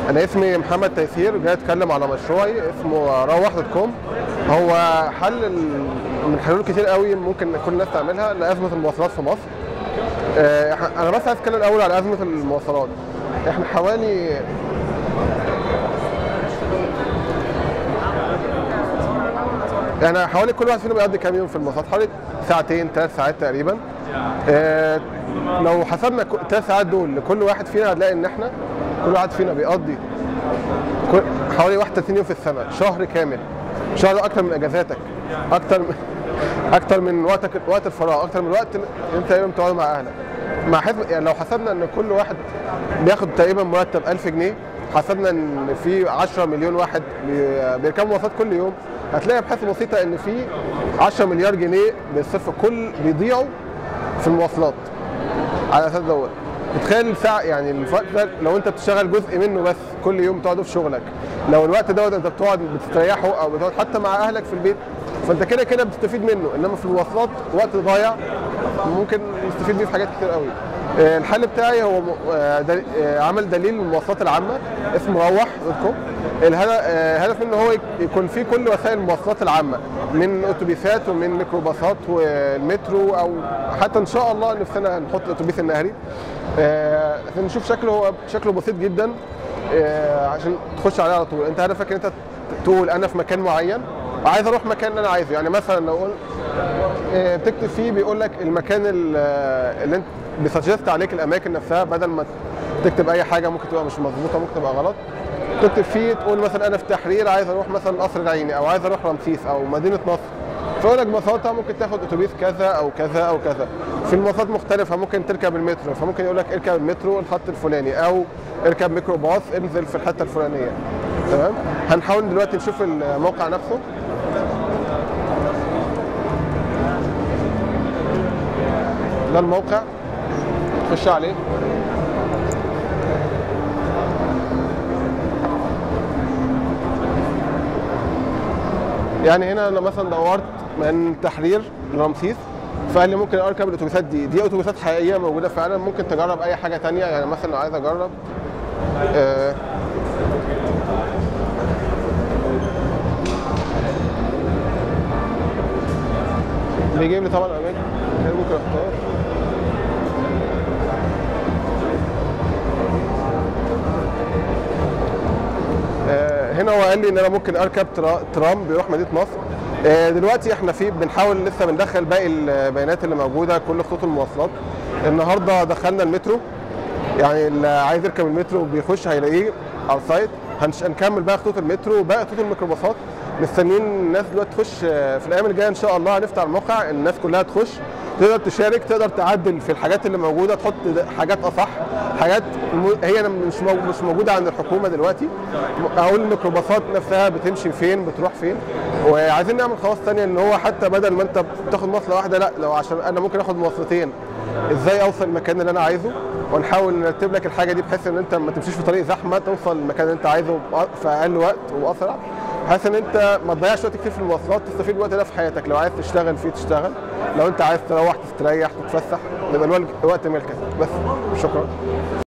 انا اسمي محمد تيسير وجاي اتكلم على مشروعي اسمه روح دوت كوم هو حل ال- من حلول كتير قوي ممكن كل الناس تعملها لازمه المواصلات في مصر آه، إح- انا بس عايز اتكلم الاول على ازمه المواصلات احنا حوالي يعني حوالي كل واحد فينا بيقضي كام يوم في المواصلات حوالي ساعتين ثلاث ساعات تقريبا آه، لو حسبنا ثلاث ساعات دول لكل واحد فينا هنلاقي ان احنا كل واحد فينا بيقضي كل- حوالي 31 يوم في السنه شهر كامل شهر ده اكتر من اجازاتك اكتر من اكتر من وقتك وقت الفراغ اكتر من الوقت اللي انت تقريبا بتقعد مع اهلك مع حسب يعني لو حسبنا ان كل واحد بياخد تقريبا مرتب 1000 جنيه حسبنا ان في 10 مليون واحد بي- بيركبوا مواصلات كل يوم هتلاقي بحسبه بسيطه ان في 10 مليار جنيه بيصرفوا كل بيضيعوا في المواصلات على اساس دوت تخيل ساعة يعني الوقت ده لو انت بتشتغل جزء منه بس كل يوم تقعده في شغلك لو الوقت دوت انت بتقعد بتستريحه او بتقعد حتى مع اهلك في البيت فانت كده كده بتستفيد منه انما في المواصلات وقت ضايع ممكن نستفيد بيه في حاجات كتير قوي آه، الحل بتاعي هو م- آه، دل- آه، عمل دليل المواصلات العامه اسمه روح دوت كوم الهدف آه، الهدف منه هو يك- يكون فيه كل وسائل المواصلات العامه من اتوبيسات ومن ميكروباصات والمترو او حتى ان شاء الله نفسنا نحط الاتوبيس النهري آه، عشان نشوف شكله هو شكله بسيط جدا آه، عشان تخش عليه على طول انت هدفك ان انت تقول انا في مكان معين وعايز اروح مكان اللي انا عايزه يعني مثلا لو قلت آه، بتكتب فيه بيقول لك المكان ال- آه، اللي انت بيسجست عليك الاماكن نفسها بدل ما تكتب اي حاجه ممكن تبقى مش مظبوطه ممكن تبقى غلط تكتب فيه تقول مثلا انا في تحرير عايز اروح مثلا قصر العيني او عايز اروح رمسيس او مدينه نصر فيقول لك ببساطه ممكن تاخد اتوبيس كذا او كذا او كذا في المواصلات مختلفه ممكن تركب المترو فممكن يقول لك اركب المترو الخط الفلاني او اركب ميكروباص انزل في الحته الفلانيه تمام هنحاول دلوقتي نشوف الموقع نفسه ده الموقع خش عليه يعني هنا انا مثلا دورت من تحرير لرمسيس فقال لي ممكن اركب الاتوبيسات دي دي اتوبيسات حقيقيه موجوده فعلا ممكن تجرب اي حاجه تانية يعني مثلا لو عايز اجرب آه بيجيب لي طبعا اماكن هنا ممكن اختار آه، هنا هو قال لي ان انا ممكن اركب ترا- ترام بيروح مدينه نصر آه، دلوقتي احنا في بنحاول لسه بندخل باقي البيانات اللي موجوده كل خطوط المواصلات النهارده دخلنا المترو يعني اللي عايز يركب المترو بيخش هيلاقيه على السايت هنش- هنكمل بقى خطوط المترو وباقي خطوط الميكروباصات مستنيين الناس دلوقتي تخش آه، في الايام الجايه ان شاء الله هنفتح الموقع الناس كلها تخش تقدر تشارك تقدر تعدل في الحاجات اللي موجوده تحط حاجات اصح حاجات م- هي مش مو- مش موجوده عند الحكومه دلوقتي او الميكروباصات نفسها بتمشي فين بتروح فين وعايزين نعمل خواص تانية ان هو حتى بدل ما انت بتاخد مواصله واحده لا لو عشان انا ممكن اخد مواصلتين ازاي اوصل المكان اللي انا عايزه ونحاول نرتب لك الحاجه دي بحيث ان انت ما تمشيش في طريق زحمه توصل للمكان اللي انت عايزه بأ- في اقل وقت واسرع بحيث ان انت ما تضيعش وقت كتير في المواصلات تستفيد الوقت ده في حياتك لو عايز تشتغل فيه تشتغل لو انت عايز تروح تستريح تتفسح يبقى الوقت ملكك بس شكرا